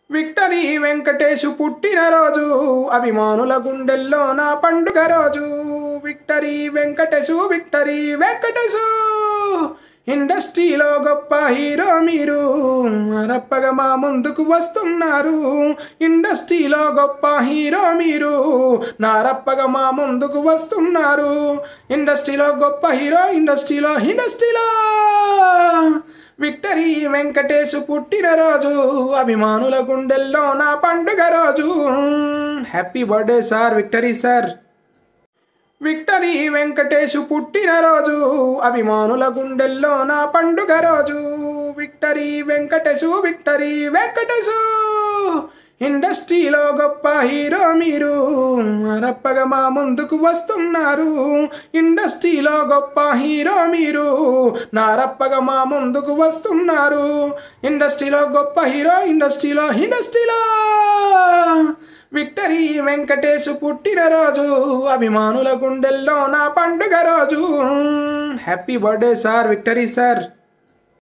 victory Venkatesh పుట్టినరోజు అభిమానుల గుండెల్లో నా పండుగ రోజు విక్టరీ వెంకటేషు విక్టరీ వెంకటేషు ఇండస్ట్రీలో గొప్ప హీరో మీరు రప్పగా మా ముందుకు వస్తున్నారు ఇండస్ట్రీలో గొప్ప హీరో మీరు నారప్పగా మా ముందుకు వస్తున్నారు ఇండస్ట్రీలో గొప్ప హీరో ఇండస్ట్రీలో ఇండస్ట్రీలో విక్టరీ వెంకటేష్ పుట్టినరోజు అభిమానుల గుండెల్లో నా పండుగ రోజు happy birthday sir victory sir victory Venkatesh పుట్టినరోజు అభిమానుల గుండెల్లో నా పండుగ రోజు విక్టరీ వెంకటేషు విక్టరీ వెంకటేషు ఇండస్ట్రీలో గొప్ప హీరో మీరు రప్పగా మా ముందుకు వస్తున్నారు ఇండస్ట్రీలో గొప్ప హీరో మీరు నారప్పగా మా ముందుకు వస్తున్నారు ఇండస్ట్రీలో గొప్ప హీరో ఇండస్ట్రీలో ఇండస్ట్రీలో విక్టరీ వెంకటేష్ పుట్టినరోజు అభిమానుల గుండెల్లో నా పండుగ రోజు happy birthday sir victory sir